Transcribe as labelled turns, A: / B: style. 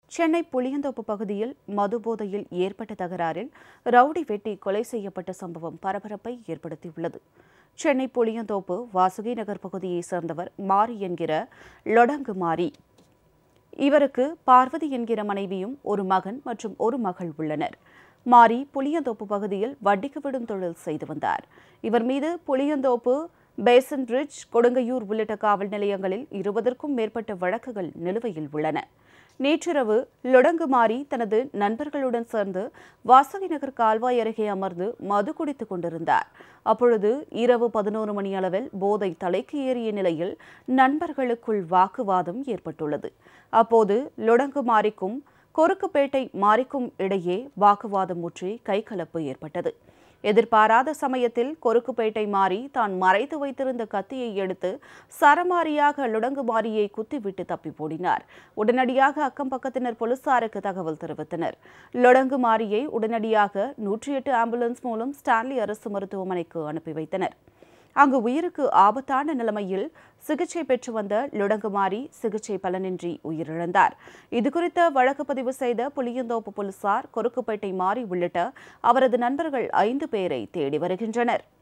A: சென்னை புளியந்தோப்பு பகுதியில் மது போதையில் ஏற்பட்ட தகராறில் ரவுடி வெட்டி கொலை செய்யப்பட்ட சம்பவம் பரபரப்பை ஏற்படுத்தியுள்ளது சென்னை புளியந்தோப்பு வாசுகி நகர் பகுதியைச் சேர்ந்தவர் மாரி என்கிற லொடங்கு மாரி இவருக்கு பார்வதி என்கிற மனைவியும் ஒரு மகன் மற்றும் ஒரு மகள் உள்ளனர் மாரி புளியந்தோப்பு பகுதியில் வட்டிக்கு விடும் தொழில் செய்து வந்தார் இவர் மீது புளியந்தோப்பு பேசன் பிரிட்ஜ் கொடுங்கையூர் உள்ளிட்ட காவல் நிலையங்களில் இருபதற்கும் மேற்பட்ட வழக்குகள் நிலுவையில் உள்ளன நேற்றிரவு லொடங்கு மாறி தனது நண்பர்களுடன் சேர்ந்து வாசகி நகர் கால்வாய் அருகே அமர்ந்து மது குடித்துக் கொண்டிருந்தார் அப்பொழுது இரவு பதினோரு மணி அளவில் போதை தலைக்கு ஏறிய நிலையில் நண்பர்களுக்குள் வாக்குவாதம் ஏற்பட்டுள்ளது அப்போது லொடங்கு மாறிக்கும் கொருக்குப்பேட்டை மாறிக்கும் இடையே வாக்குவாதம் முற்றி கைகலப்பு ஏற்பட்டது எதிர்பாராத சமயத்தில் கொருக்குப்பேட்டை மாறி தான் மறைத்து வைத்திருந்த கத்தியை எடுத்து சரமாரியாக லுடங்கு மாரியை குத்திவிட்டு தப்பி ஓடினார் உடனடியாக அக்கம் பக்கத்தினர் போலீசாருக்கு தகவல் தெரிவித்தனர் லொடங்கு மாரியை உடனடியாக நூற்றி எட்டு ஆம்புலன்ஸ் மூலம் ஸ்டான்லி அரசு மருத்துவமனைக்கு அனுப்பி வைத்தனர் அங்கு உயிருக்கு ஆபத்தான நிலைமையில் சிகிச்சை பெற்று வந்த லுடங்குமாரி சிகிச்சை பலனின்றி உயிரிழந்தார் இதுகுறித்த வழக்கு பதிவு செய்த புளியந்தோப்பு போலீசார் கொருக்குப்பேட்டை மாறி உள்ளிட்ட அவரது நண்பர்கள் ஐந்து பேரை தேடி வருகின்றனர்